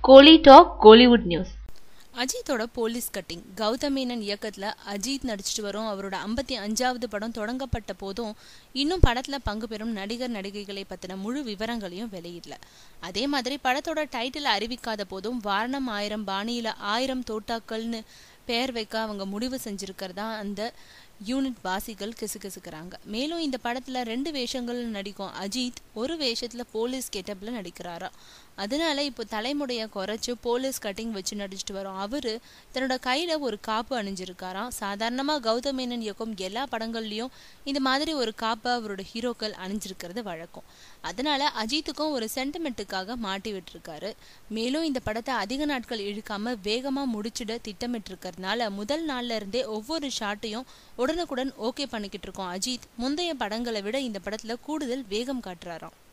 கோலி talk Kollywood news அஜித்தோட police cutting Gautham Menon இயக்கத்துல அஜித் நடிச்சிட்டு வரும் அவரோட ஐம்பத்தி அஞ்சாவது படம் தொடங்கப்பட்ட போதும் இன்னும் படத்துல பங்கு பெறும் நடிகர் நடிகைகளை பத்தின முழு விவரங்களையும் வெளியிடல அதே மாதிரி படத்தோட டைட்டில் அறிவிக்காத போதும் வாரணம் ஆயிரம் பாணியில ஆயிரம் தோட்டாக்கள்னு பெயர் வைக்க அவங்க முடிவு செஞ்சிருக்கிறதா அந்த யூனிட் வாசிகள் கிசுகிசுக்கிறாங்க மேலும் இந்த படத்துல ரெண்டு வேஷங்கள் நடிக்கும் அஜித் ஒரு வேஷத்துல போலீஸ் கெட்டப்ல நடிக்கிறாரா அதனால இப்போ தலைமுடைய குறைச்சு போலீஸ் கட்டிங் வச்சு நடிச்சிட்டு வரோம் அவரு தன்னோட கையில ஒரு காப்பு அணிஞ்சிருக்காராம் சாதாரணமா கௌதம் மேனன் இயக்கும் எல்லா படங்கள்லயும் இந்த மாதிரி ஒரு காப்பை அவரோட ஹீரோக்கள் அணிஞ்சிருக்கிறது வழக்கம் அதனால அஜித்துக்கும் ஒரு சென்டிமெண்ட்டுக்காக மாட்டி விட்டுருக்காரு மேலும் இந்த படத்தை அதிக நாட்கள் இழுக்காம வேகமா முடிச்சிட திட்டமிட்டு இருக்கிறதுனால முதல் நாள்ல இருந்தே ஒவ்வொரு ஷாட்டையும் உடனுக்குடன் ஓகே பண்ணிக்கிட்டு இருக்கோம் அஜித் முந்தைய படங்களை விட இந்த படத்துல கூடுதல் வேகம் காட்டுறாராம்